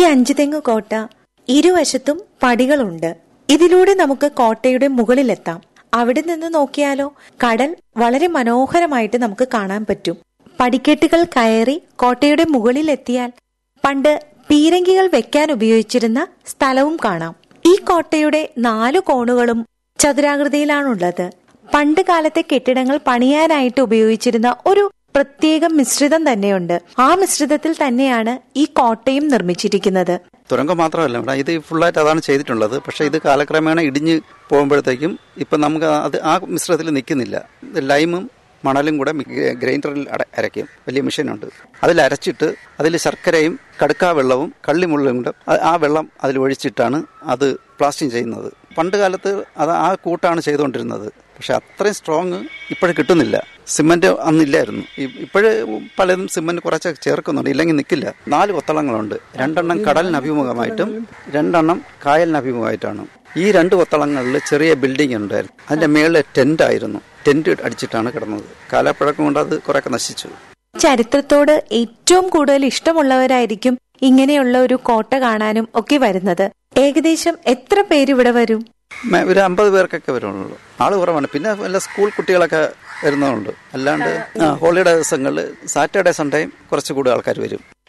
അഞ്ചുതെങ്ങ് കോട്ട ഇരുവശത്തും പടികളുണ്ട് ഇതിലൂടെ നമുക്ക് കോട്ടയുടെ മുകളിലെത്താം അവിടെ നിന്ന് നോക്കിയാലോ കടൽ വളരെ മനോഹരമായിട്ട് നമുക്ക് കാണാൻ പറ്റും പടിക്കെട്ടുകൾ കയറി കോട്ടയുടെ മുകളിലെത്തിയാൽ പണ്ട് പീരങ്കികൾ വെക്കാൻ ഉപയോഗിച്ചിരുന്ന സ്ഥലവും കാണാം ഈ കോട്ടയുടെ നാലു കോണുകളും ചതുരാകൃതിയിലാണുള്ളത് പണ്ട് കാലത്തെ കെട്ടിടങ്ങൾ പണിയാനായിട്ട് ഉപയോഗിച്ചിരുന്ന ഒരു പ്രത്യേക മിശ്രിതം തന്നെയുണ്ട് ആ മിശ്രിതത്തിൽ തന്നെയാണ് ഈ കോട്ടയും നിർമ്മിച്ചിരിക്കുന്നത് തുരങ്കം മാത്രമല്ല ഇവിടെ ഇത് ഫുള്ളായിട്ട് അതാണ് ചെയ്തിട്ടുള്ളത് പക്ഷേ ഇത് കാലക്രമേണ ഇടിഞ്ഞ് പോകുമ്പോഴത്തേക്കും ഇപ്പം നമുക്ക് അത് ആ മിശ്രിതത്തിൽ നിൽക്കുന്നില്ല ഇത് ലൈമും മണലും കൂടെ മി- ഗ്രൈൻഡറിൽ അട അരയ്ക്കും വലിയ മെഷീനുണ്ട് അതിൽ അരച്ചിട്ട് അതിൽ ശർക്കരയും കടുക്കാ വെള്ളവും കള്ളിമുള്ളും കൂടെ ആ- ആ വെള്ളം അതിൽ ഒഴിച്ചിട്ടാണ് അത് പ്ലാസ്റ്റിങ് ചെയ്യുന്നത് പണ്ട് കാലത്ത് അത് ആ കൂട്ടാണ് ചെയ്തുകൊണ്ടിരുന്നത് പക്ഷെ അത്രയും സ്ട്രോങ് ഇപ്പോഴും കിട്ടുന്നില്ല സിമന്റ് അന്നില്ലായിരുന്നു ഇപ്പോഴ് പലതും സിമന്റ് കുറച്ച് ചേർക്കുന്നുണ്ട് ഇല്ലെങ്കിൽ നിൽക്കില്ല നാല് കൊത്തളങ്ങളുണ്ട് രണ്ടെണ്ണം കടലിന് അഭിമുഖമായിട്ടും രണ്ടെണ്ണം കായലിന് അഭിമുഖമായിട്ടാണ് ഈ രണ്ട് കൊത്തളങ്ങളിൽ ചെറിയ ബിൽഡിംഗ് ഉണ്ടായിരുന്നു അതിന്റെ മേളിൽ ടെന്റ് ആയിരുന്നു ടെന്റ് അടിച്ചിട്ടാണ് കിടന്നത് കാലപ്പഴക്കം കൊണ്ട് അത് കുറെയൊക്കെ നശിച്ചു ചരിത്രത്തോട് ഏറ്റവും കൂടുതൽ ഇഷ്ടമുള്ളവരായിരിക്കും ഇങ്ങനെയുള്ള ഒരു കോട്ട കാണാനും ഒക്കെ വരുന്നത് ഏകദേശം എത്ര പേര് ഇവിടെ വരും മേ- ഒരു അമ്പത് പേർക്കൊക്കെ വരുള്ളൂ ആള് കുറവാണ് പിന്നെ വല്ല സ്കൂൾ കുട്ടികളൊക്കെ വരുന്നതുണ്ട് അല്ലാണ്ട് ആ, ഹോളിഡേ ദിവസങ്ങളിൽ സാറ്റർഡേ സൺഡേയും കുറച്ച് കൂടുതൽ ആൾക്കാർ വരും